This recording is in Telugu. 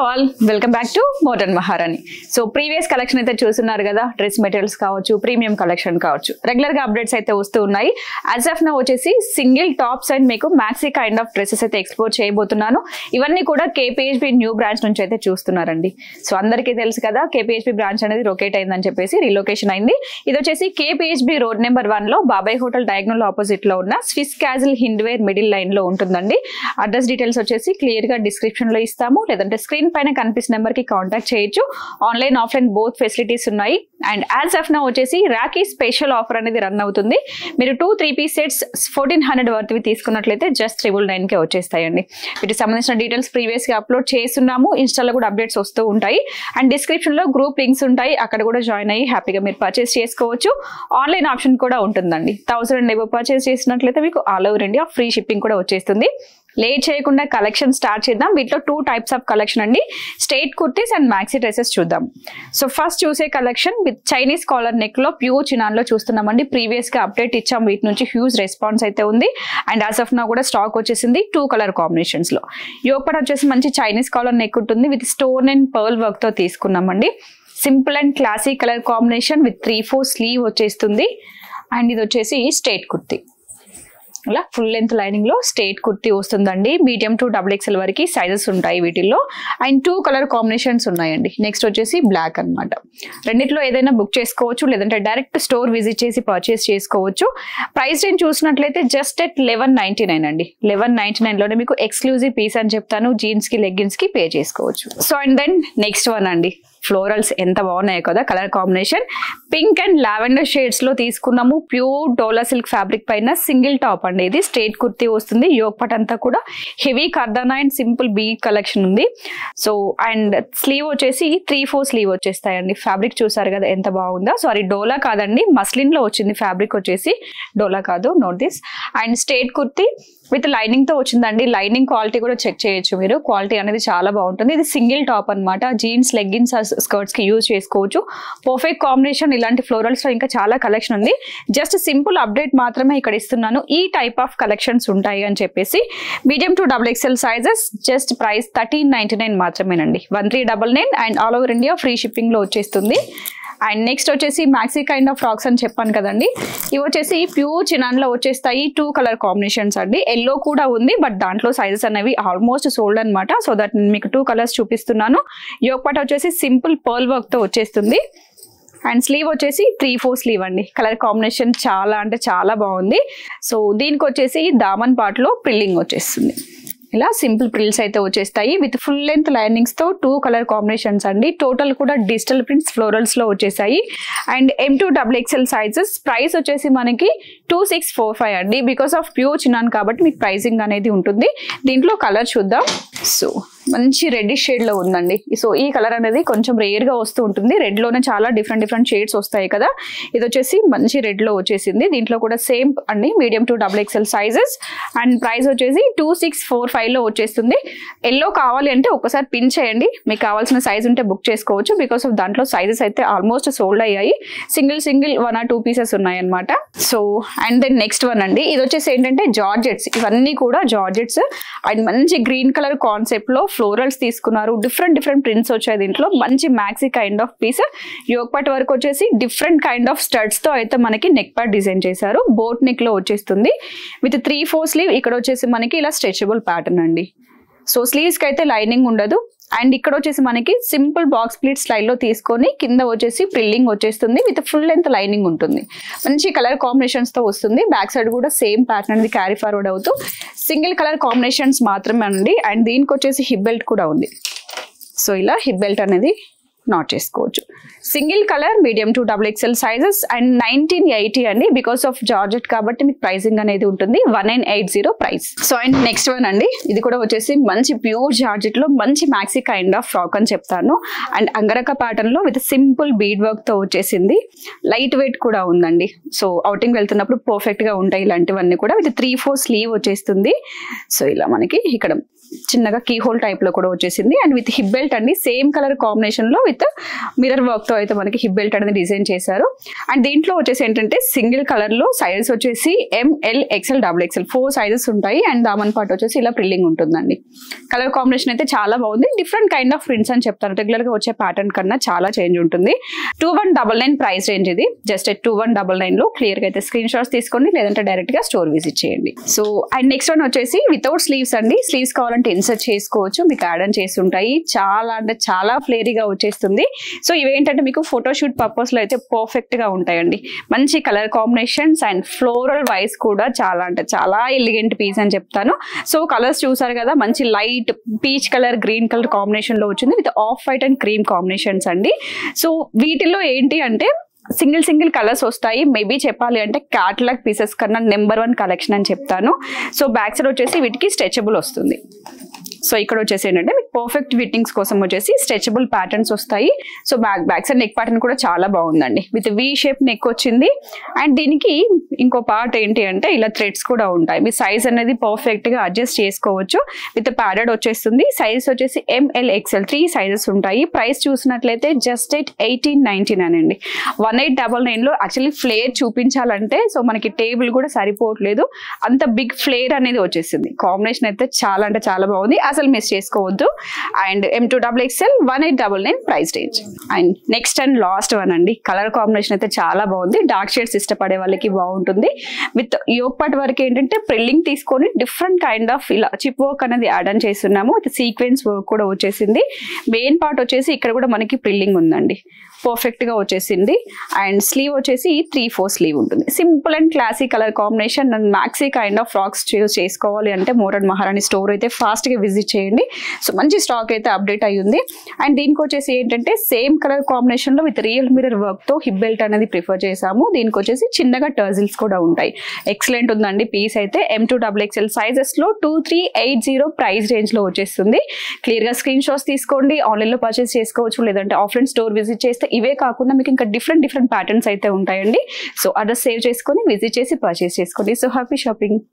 all welcome back to modern Maharani so previous collection అయితే చూస్తున్నారు కదా డ్రెస్ మెటీరియల్స్ కావచ్చు ప్రీమియం కలెక్షన్ కావచ్చు రెగ్యులర్ గా అప్డేట్స్ అయితే వస్తూ ఉన్నాయి యాజ్ ఆఫ్ నా వచ్చేసి సింగిల్ టాప్స్ అండ్ మీకు మ్యాక్సీ కైండ్ ఆఫ్ డ్రెస్సెస్ అయితే ఎక్స్ప్లోర్ చేయబోతున్నాను ఇవన్నీ కూడా కేపీహెచ్బి న్యూ బ్రాంచ్ నుంచి అయితే చూస్తున్నారండి సో అందరికీ తెలుసు కదా కేపీహెచ్బి బ్రాంచ్ అనేది రొకేట్ అయిందని చెప్పేసి రిలొకేషన్ అయింది ఇది వచ్చేసి కేపీహెచ్బి రోడ్ నెంబర్ వన్ లో బాబాయ్ హోటల్ డయాగ్నల్ ఆపోజిట్ లో ఉన్న Swiss Castle Hindware middle line లో ఉంటుందండి అడ్రస్ డీటెయిల్స్ వచ్చేసి క్లియర్ గా డిస్క్రిప్షన్ లో ఇస్తాము లేదంటే స్క్రీన్ పైన కనిపిస్తున్న నెంబర్ కి కాంటాక్ట్ చేయొచ్చు ఆన్లైన్ ఆఫ్లైన్ బోత్ ఫెసిలిటీస్ ఉన్నాయి అండ్ యాజ్ ఆఫ్ నా వచ్చేసి రాకీ స్పెషల్ ఆఫర్ అనేది రన్ అవుతుంది మీరు two three piece sets fourteen hundred వర్త్వి తీసుకున్నట్లయితే జస్ట్ ట్రిబుల్ నైన్ కే వచ్చేస్తాయండి వీటికి సంబంధించిన డీటెయిల్స్ ప్రీవియస్ గా అప్లోడ్ చేస్తున్నాము ఇన్స్టాలో కూడా అప్డేట్స్ వస్తూ ఉంటాయి అండ్ డిస్క్రిప్షన్ లో గ్రూప్ లింక్స్ ఉంటాయి అక్కడ కూడా జాయిన్ అయ్యి హ్యాపీగా మీరు పర్చేస్ చేసుకోవచ్చు ఆన్లైన్ ఆప్షన్ కూడా ఉంటుందండి థౌసండ్ అండ్ ఎబో పర్చేస్ చేసినట్లయితే మీకు all over India free shipping కూడా వచ్చేస్తుంది లేట్ చేయకుండా కలెక్షన్ స్టార్ట్ చేద్దాం వీటిలో టూ టైప్స్ ఆఫ్ కలెక్షన్ అండి straight kurtis and maxi dresses చూద్దాం సో ఫస్ట్ చూసే collection with Chinese collar neck లో ప్యూర్ చినాన్ లో చూస్తున్నామండి ప్రీవియస్ గా అప్డేట్ ఇచ్చాం వీటి నుంచి హ్యూజ్ రెస్పాన్స్ అయితే ఉంది అండ్ యాజ్ ఆఫ్ నా కూడా స్టాక్ వచ్చేసింది టూ కలర్ కాంబినేషన్స్ లో యోగపట్ వచ్చేసి మంచి చైనీస్ కాలర్ నెక్ ఉంటుంది with stone and pearl work తో తీసుకున్నామండి simple and classic colour combination with three four sleeve వచ్చేస్తుంది అండ్ ఇది వచ్చేసి స్ట్రైట్ కుర్తీ ఇలా ఫుల్ లెంత్ లైనింగ్ లో స్ట్రైట్ కుర్తీ వస్తుందండి మీడియం టు డబుల్ ఎక్స్ఎల్ వరకు సైజెస్ ఉంటాయి వీటిల్లో అండ్ టూ కలర్ కాంబినేషన్స్ ఉన్నాయండి నెక్స్ట్ వచ్చేసి బ్లాక్ అన్నమాట రెండిట్లో ఏదైనా బుక్ చేసుకోవచ్చు లేదంటే డైరెక్ట్ స్టోర్ విజిట్ చేసి పర్చేస్ చేసుకోవచ్చు ప్రైస్ రేంజ్ చూసినట్లయితే just at eleven ninety nine అండి లెవెన్ నైన్టీ నైన్ లోనే మీకు ఎక్స్క్లూజివ్ పీస్ అని చెప్తాను జీన్స్ కి లెగ్గిన్స్ కి పే చేసుకోవచ్చు so and then next one అండి ఫ్లోరల్స్ ఎంత బాగున్నాయో కదా colour combination pink and lavender shades లో తీసుకున్నాము ప్యూర్ డోలా సిల్క్ ఫ్యాబ్రిక్ పైన సింగిల్ టాప్ అండి ఇది స్ట్రేట్ కుర్తీ వస్తుంది యోగ్ పట్ అంతా కూడా హెవీ కర్దానా అండ్ సింపుల్ బీ కలెక్షన్ ఉంది సో అండ్ స్లీవ్ వచ్చేసి త్రీ ఫోర్ స్లీవ్ వచ్చేస్తాయండి ఫ్యాబ్రిక్ చూసారు కదా ఎంత బాగుందో సారీ డోలా కాదండి మస్లిన్ లో వచ్చింది ఫ్యాబ్రిక్ వచ్చేసి డోలా కాదు note this and straight kurti with lining తో వచ్చిందండి లైనింగ్ క్వాలిటీ కూడా చెక్ చేయొచ్చు మీరు క్వాలిటీ అనేది చాలా బాగుంటుంది ఇది సింగిల్ టాప్ అన్నమాట జీన్స్ లెగ్గిన్స్ స్కర్ట్స్ కి యూజ్ చేసుకోవచ్చు పర్ఫెక్ట్ కాంబినేషన్ ఇలాంటి ఫ్లోరల్స్ లో ఇంకా చాలా కలెక్షన్ ఉంది జస్ట్ సింపుల్ అప్డేట్ మాత్రమే ఇక్కడ ఇస్తున్నాను ఈ టైప్ ఆఫ్ కలెక్షన్స్ ఉంటాయి అని చెప్పేసి medium to double XL sizes just price thirteen ninety nine మాత్రమేనండి one three double nine and all over India free shipping లో వచ్చేస్తుంది అండ్ నెక్స్ట్ వచ్చేసి మ్యాక్సీ కైండ్ ఆఫ్ ఫ్రాక్స్ అని చెప్పాను కదండి ఇవి వచ్చేసి ప్యూర్ చినాన్ లో వచ్చేస్తాయి టూ కలర్ కాంబినేషన్స్ అండి ఎల్లో కూడా ఉంది బట్ దాంట్లో సైజెస్ అనేవి ఆల్మోస్ట్ సోల్డ్ అనమాట సో దట్ నేను మీకు టూ కలర్స్ చూపిస్తున్నాను యోగపాట వచ్చేసి సింపుల్ పర్ల్ వర్క్ తో వచ్చేస్తుంది అండ్ స్లీవ్ వచ్చేసి త్రీ ఫోర్ స్లీవ్ అండి కలర్ కాంబినేషన్ చాలా అంటే చాలా బాగుంది సో దీనికి వచ్చేసి దామన్ పార్ట్లో ప్రిల్లింగ్ వచ్చేస్తుంది ఇలా సింపుల్ ప్రిల్స్ అయితే వచ్చేస్తాయి విత్ ఫుల్ లెంత్ లైనింగ్స్ తో టూ కలర్ కాంబినేషన్స్ అండి టోటల్ కూడా డిజిటల్ ప్రింట్స్ ఫ్లోరల్స్ లో వచ్చేసాయి and M two double XL sizes price వచ్చేసి మనకి టూ సిక్స్ ఫోర్ ఫైవ్ అండి బికాస్ ఆఫ్ ప్యూర్ చిన్నాను కాబట్టి మీకు ప్రైసింగ్ అనేది ఉంటుంది దీంట్లో కలర్ చూద్దాం సో మంచి రెడ్డిష్ షేడ్ లో ఉందండి సో ఈ కలర్ అనేది కొంచెం రేర్ గా వస్తూ ఉంటుంది రెడ్ లోనే చాలా డిఫరెంట్ డిఫరెంట్ షేడ్స్ వస్తాయి కదా ఇది వచ్చేసి మంచి రెడ్ లో వచ్చేసింది దీంట్లో కూడా సేమ్ అండి medium to double XL sizes and price వచ్చేసి టూ సిక్స్ ఫోర్ ఫైవ్ లో వచ్చేస్తుంది ఎల్లో కావాలి అంటే ఒకసారి పిన్ చేయండి మీకు కావాల్సిన సైజ్ ఉంటే బుక్ చేసుకోవచ్చు బికాస్ ఆఫ్ దాంట్లో సైజెస్ అయితే ఆల్మోస్ట్ సోల్డ్ అయ్యాయి single single one or two pieces ఉన్నాయి అనమాట so and then next one అండి ఇది వచ్చేసి ఏంటంటే జార్జెట్స్ ఇవన్నీ కూడా జార్జెట్స్ అండ్ మంచి గ్రీన్ కలర్ కాన్సెప్ట్ లో ఫ్లోరల్స్ తీసుకున్నారు డిఫరెంట్ డిఫరెంట్ ప్రింట్స్ వచ్చాయి దీంట్లో మంచి మ్యాక్సీ కైండ్ ఆఫ్ పీస్ యోగపట్ వరకు వచ్చేసి డిఫరెంట్ కైండ్ ఆఫ్ స్టడ్స్ తో అయితే మనకి నెక్ పార్ట్ డిజైన్ చేశారు బోట్ నెక్ లో వచ్చేస్తుంది విత్ త్రీ ఫోర్ స్లీవ్ ఇక్కడ వచ్చేసి మనకి ఇలా స్ట్రెచబుల్ ప్యాటర్న్ అండి సో స్లీవ్స్ కి అయితే లైనింగ్ ఉండదు అండ్ ఇక్కడ వచ్చేసి మనకి సింపుల్ బాక్స్ ప్లీట్ స్టైల్లో తీసుకొని కింద వచ్చేసి ప్రిల్లింగ్ వచ్చేస్తుంది విత్ ఫుల్ లెంత్ లైనింగ్ ఉంటుంది మంచి కలర్ కాంబినేషన్స్ తో వస్తుంది బ్యాక్ సైడ్ కూడా సేమ్ ప్యాటర్న్ అనేది క్యారీ ఫార్వర్డ్ అవుతూ సింగిల్ కలర్ కాంబినేషన్స్ మాత్రమే అండి అండ్ దీనికి వచ్చేసి హిప్ బెల్ట్ కూడా ఉంది సో ఇలా హిప్ బెల్ట్ అనేది నాట్ చేసుకోవచ్చు single colour medium to double XL sizes and nineteen eighty అండి బికాస్ ఆఫ్ జార్జెట్ కాబట్టి మీకు ప్రైసింగ్ అనేది ఉంటుంది one nine eight zero price so and next one అండి ఇది కూడా వచ్చేసి మంచి ప్యూర్ జార్జెట్ లో మంచి మ్యాక్సీ కైండ్ ఆఫ్ ఫ్రాక్ అని చెప్తాను అండ్ అంగరక ప్యాటర్న్ లో విత్ సింపుల్ బీడ్ వర్క్ తో వచ్చేసింది లైట్ వెయిట్ కూడా ఉందండి సో అవుటింగ్ వెళ్తున్నప్పుడు పర్ఫెక్ట్ గా ఉంటాయి ఇలాంటివన్నీ కూడా విత్ త్రీ ఫోర్ స్లీవ్ వచ్చేస్తుంది సో ఇలా మనకి ఇక్కడ చిన్నగా కీ హోల్ టైప్ లో కూడా వచ్చేసింది అండ్ విత్ హిప్ బెల్ట్ అండి సేమ్ కలర్ కాంబినేషన్ లో విత్ మిరర్ వర్క్ తో అయితే మనకి హిప్ బెల్ట్ అనేది డిజైన్ చేశారు అండ్ దీంట్లో వచ్చేసి ఏంటంటే సింగిల్ కలర్ లో సైజెస్ వచ్చేసి M L XL double XL four sizes ఉంటాయి అండ్ దామన్ పార్ట్ వచ్చేసి ఇలా ప్రిల్లింగ్ ఉంటుందండి కలర్ కాంబినేషన్ అయితే చాలా బాగుంది డిఫరెంట్ కైండ్ ఆఫ్ ప్రింట్స్ అని చెప్తాను రెగ్యులర్ గా వచ్చే ప్యాటర్న్ కన్నా చాలా చేంజ్ ఉంటుంది two one double nine price range ఇది just two one double nine లో క్లియర్ గా అయితే స్క్రీన్ షాట్స్ తీసుకోండి లేదంటే డైరెక్ట్ గా స్టోర్ విజిట్ చేయండి సో అండ్ నెక్స్ట్ వన్ వచ్చేసి వితౌట్ స్లీవ్స్ అండి స్లీవ్స్ కావాలంటే ఇన్సర్ట్ చేసుకోవచ్చు మీకు యాడ్ ఆన్ చేసి ఉంటాయి చాలా అంటే చాలా ఫ్లేరీగా వచ్చేస్తుంది సో ఇవేంటంటే మీకు ఫోటోషూట్ పర్పస్ లో అయితే పర్ఫెక్ట్ గా ఉంటాయండి మంచి colour combinations and floral wise కూడా చాలా అంటే చాలా ఎలిగెంట్ పీస్ అని చెప్తాను సో కలర్స్ చూసారు కదా మంచి light peach colour green colour combination లో వచ్చింది with off white and cream combinations అండి సో వీటిల్లో ఏంటి అంటే సింగిల్ సింగిల్ కలర్స్ వస్తాయి మేబీ చెప్పాలి అంటే క్యాటలాగ్ పీసెస్ కన్నా నెంబర్ వన్ కలెక్షన్ అని చెప్తాను సో బ్యాక్ సైడ్ వచ్చేసి వీటికి స్ట్రెచబుల్ వస్తుంది సో ఇక్కడ వచ్చేసి ఏంటంటే మీకు పర్ఫెక్ట్ ఫిట్టింగ్స్ కోసం వచ్చేసి స్ట్రెచబుల్ ప్యాటర్న్స్ వస్తాయి so back back side neck pattern కూడా చాలా బాగుందండి విత్ వి షేప్ నెక్ వచ్చింది అండ్ దీనికి ఇంకో పార్ట్ ఏంటి అంటే ఇలా థ్రెడ్స్ కూడా ఉంటాయి మీ సైజ్ అనేది పర్ఫెక్ట్ గా అడ్జస్ట్ చేసుకోవచ్చు విత్ ప్యాడెడ్ వచ్చేస్తుంది సైజ్ వచ్చేసి ఎంఎల్ ఎక్స్ఎల్ త్రీ సైజెస్ ఉంటాయి ప్రైస్ చూసినట్లయితే just eight eighteen ninety nine అండి వన్ ఎయిట్ డబల్ నైన్ లో యాక్చువల్లీ ఫ్లేర్ చూపించాలంటే సో మనకి టేబుల్ కూడా సరిపోవట్లేదు అంత బిగ్ ఫ్లేర్ అనేది వచ్చేసింది కాంబినేషన్ అయితే చాలా అంటే చాలా బాగుంది అసలు మిస్ చేసుకోవద్దు and M two double XL one eight double nine price range and next and last one అండి కలర్ కాంబినేషన్ అయితే చాలా బాగుంది డార్క్ షేడ్స్ ఇష్టపడే వాళ్ళకి బాగుంటుంది విత్ యోగపాటి వరకు ఏంటంటే ప్రిల్లింగ్ తీసుకొని డిఫరెంట్ కైండ్ ఆఫ్ ఇలా చిప్ వర్క్ అనేది యాడ్ ఆన్ చేస్తున్నాము విత్ సీక్వెన్స్ వర్క్ కూడా వచ్చేసింది మెయిన్ పార్ట్ వచ్చేసి ఇక్కడ కూడా మనకి ప్రిల్లింగ్ ఉందండి పర్ఫెక్ట్ గా వచ్చేసింది అండ్ స్లీవ్ వచ్చేసి త్రీ ఫోర్ స్లీవ్ ఉంటుంది simple and classy colour combination and maxi kind of frocks choose చేసుకోవాలి అంటే మోడర్న్ మహారాణి స్టోర్ అయితే ఫాస్ట్ గా విజిట్ చేయండి సో మంచి స్టాక్ అయితే అప్డేట్ అయ్యింది అండ్ దీనికి వచ్చేసి ఏంటంటే సేమ్ కలర్ కాంబినేషన్ లో విత్ రియల్ మిరర్ వర్క్ తో హిప్ బెల్ట్ అనేది ప్రిఫర్ చేసాము దీనికి వచ్చేసి చిన్నగా టర్జిల్స్ కూడా ఉంటాయి ఎక్సలెంట్ ఉందండి పీస్ అయితే M two double XL sizes లో two three eight zero price range లో వచ్చేస్తుంది క్లియర్ గా స్క్రీన్ షాట్స్ తీసుకోండి ఆన్లైన్ లో పర్చేస్ చేసుకోవచ్చు లేదంటే ఆఫ్లైన్ స్టోర్ విజిట్ చేస్తే ఇవే కాకుండా మీకు ఇంకా డిఫరెంట్ డిఫరెంట్ ప్యాటర్న్స్ అయితే ఉంటాయండి సో అడ్రస్ సేవ్ చేసుకొని విజిట్ చేసి పర్చేస్ చేసుకోండి సో హ్యాపీ షాపింగ్